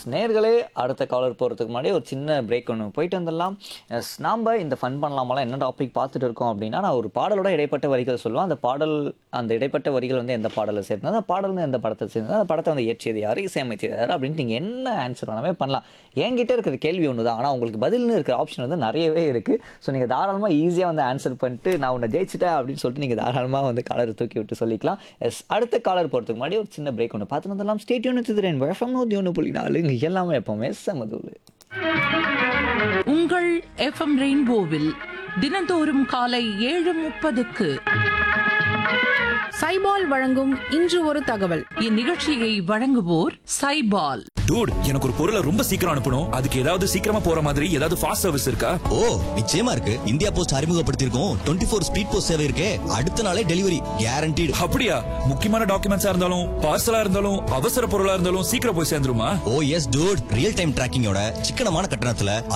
நேர்களே அடுத்த காலர் போகிறதுக்கு முன்னாடி ஒரு சின்ன பிரேக் ஒன்று போயிட்டு வந்துடலாம் எஸ் நாம் இந்த ஃபன் பண்ணலாமலாம் என்ன டாபிக் பார்த்துட்டு இருக்கோம் அப்படின்னா நான் ஒரு பாடலோட இடைப்பட்ட வரிகள் சொல்லுவேன் அந்த பாடல் அந்த இடைப்பட்ட வரிகள் வந்து எந்த பாடலில் சேர்ந்தது அந்த பாடல் வந்து எந்த படத்தை சேர்ந்தது அந்த படத்தை வந்து இயற்றியது யார் இசையமைச்சது யார் அப்படின்ட்டு நீங்கள் என்ன ஆன்சர் வேணாமே பண்ணலாம் என்கிட்ட இருக்கிற கேள்வி ஒன்று தான் ஆனால் உங்களுக்கு பதில்னு இருக்கிற ஆப்ஷன் வந்து நிறையவே இருக்குது ஸோ நீங்கள் தாராளமாக ஈஸியாக வந்து ஆன்சர் பண்ணிட்டு நான் உன்னை ஜெயிச்சிட்டேன் அப்படின்னு சொல்லிட்டு நீங்கள் தாராளமாக வந்து காலரை தூக்கி விட்டு சொல்லிக்கலாம் எஸ் அடுத்த காலர் போகிறதுக்கு முன்னாடி ஒரு சின்ன பிரேக் ஒன்று பார்த்து வந்துடலாம் ஸ்டேட் யூனிட் திறன் எஃப்எம் நூற்றி ஒன்று புள்ளி நாலு இங்கே எல்லாமே எப்போவுமே செமதூள் உங்கள் எஃப்எம் ரெயின்போவில் தினந்தோறும் காலை ஏழு முப்பதுக்கு சைபால் வழங்கும் இன்று ஒரு தகவல் இந்நிகழ்ச்சியை வழங்குவோர் சைபால் டூட் எனக்கு ஒரு பொருளை ரொம்ப சீக்கிரம் அனுப்பணும் அதுக்கு ஏதாவது சீக்கிரமா போற மாதிரி ஏதாவது ஃபாஸ்ட் சர்வீஸ் இருக்கா ஓ நிச்சயமா இருக்கு இந்தியா போஸ்ட் அறிமுகப்படுத்தியிருக்கோம் டுவெண்ட்டி ஃபோர் ஸ்பீட் போஸ்ட் சேவை இருக்கே அடுத்த நாளே டெலிவரி கேரண்டீடு அப்படியா முக்கியமான டாக்குமெண்ட்ஸா இருந்தாலும் பார்சலா இருந்தாலும் அவசர பொருளா இருந்தாலும் சீக்கிரம் போய் சேர்ந்துருமா oh yes dude real time டிராக்கிங்கோட சிக்கனமான கட்டணத்துல